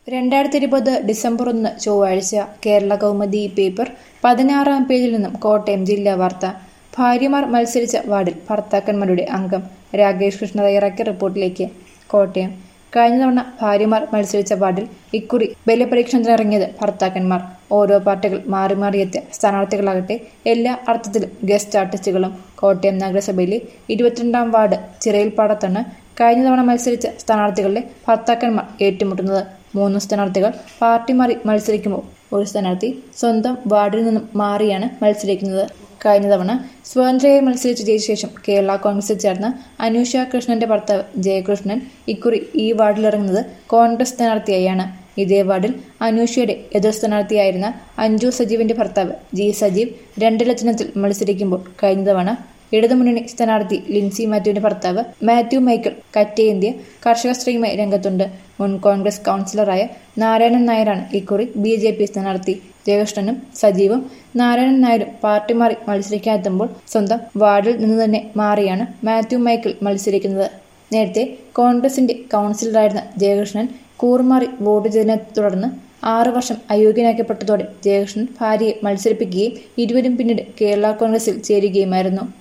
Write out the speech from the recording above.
രണ്ടായിരത്തി ഇരുപത് ഡിസംബർ ഒന്ന് ചൊവ്വാഴ്ച കേരള കൗമുദി പേപ്പർ പതിനാറാം പേജിൽ നിന്നും കോട്ടയം ജില്ലാ വാർത്ത ഭാര്യമാർ മത്സരിച്ച വാർഡിൽ ഭർത്താക്കന്മാരുടെ അംഗം രാകേഷ് കൃഷ്ണ തയ്യാറാക്കിയ റിപ്പോർട്ടിലേക്ക് കോട്ടയം കഴിഞ്ഞ തവണ ഭാര്യമാർ മത്സരിച്ച വാർഡിൽ ഇക്കുറി ബലപരീക്ഷണത്തിനിറങ്ങിയത് ഭർത്താക്കന്മാർ ഓരോ പാർട്ടികൾ മാറി മാറിയെത്തിയ സ്ഥാനാർത്ഥികളാകട്ടെ എല്ലാ അർത്ഥത്തിലും ഗസ്റ്റ് ആർട്ടിസ്റ്റുകളും കോട്ടയം നഗരസഭയിലെ ഇരുപത്തിരണ്ടാം വാർഡ് ചിറയിൽപ്പാടത്താണ് കഴിഞ്ഞ തവണ മത്സരിച്ച സ്ഥാനാർത്ഥികളുടെ ഭർത്താക്കന്മാർ ഏറ്റുമുട്ടുന്നത് മൂന്ന് സ്ഥാനാർത്ഥികൾ പാർട്ടി മാറി മത്സരിക്കുമ്പോൾ ഒരു സ്ഥാനാർത്ഥി സ്വന്തം വാർഡിൽ നിന്നും മാറിയാണ് മത്സരിക്കുന്നത് കഴിഞ്ഞ തവണ സ്വതന്ത്രയായി മത്സരിച്ച് ജയിച്ച ശേഷം കേരള കോൺഗ്രസിൽ ചേർന്ന അനൂഷ കൃഷ്ണന്റെ ഭർത്താവ് ജയകൃഷ്ണൻ ഇക്കുറി ഈ വാർഡിലിറങ്ങുന്നത് കോൺഗ്രസ് സ്ഥാനാർത്ഥിയായാണ് ഇതേ വാർഡിൽ അനൂഷയുടെ എതിർ സ്ഥാനാർത്ഥിയായിരുന്ന അഞ്ജു സജീവിന്റെ ഭർത്താവ് ജി സജീവ് രണ്ടില ചിഹ്നത്തിൽ മത്സരിക്കുമ്പോൾ കഴിഞ്ഞ തവണ ഇടതുമുന്നണി സ്ഥാനാർത്ഥി ലിൻസി മാത്യുവിന്റെ ഭർത്താവ് മാത്യു മൈക്കിൾ കറ്റേന്ത്യ കർഷക സ്ത്രീയുമായി രംഗത്തുണ്ട് മുൻ കോൺഗ്രസ് കൗൺസിലറായ നാരായണൻ നായരാണ് ഇക്കുറി ബി ജെ പി സ്ഥാനാർത്ഥി ജയകൃഷ്ണനും സജീവും നാരായണൻ നായരും പാർട്ടി മാറി മത്സരിക്കാനെത്തുമ്പോൾ സ്വന്തം വാർഡിൽ നിന്ന് തന്നെ മാറിയാണ് മാത്യു മൈക്കിൾ മത്സരിക്കുന്നത് നേരത്തെ കോൺഗ്രസിന്റെ കൗൺസിലറായിരുന്ന ജയകൃഷ്ണൻ കൂറുമാറി വോട്ട് ചെയ്തതിനെ തുടർന്ന് ആറു വർഷം അയോഗ്യനാക്കപ്പെട്ടതോടെ ജയകൃഷ്ണൻ ഭാര്യയെ മത്സരിപ്പിക്കുകയും ഇരുവരും പിന്നീട് കേരള കോൺഗ്രസിൽ ചേരുകയുമായിരുന്നു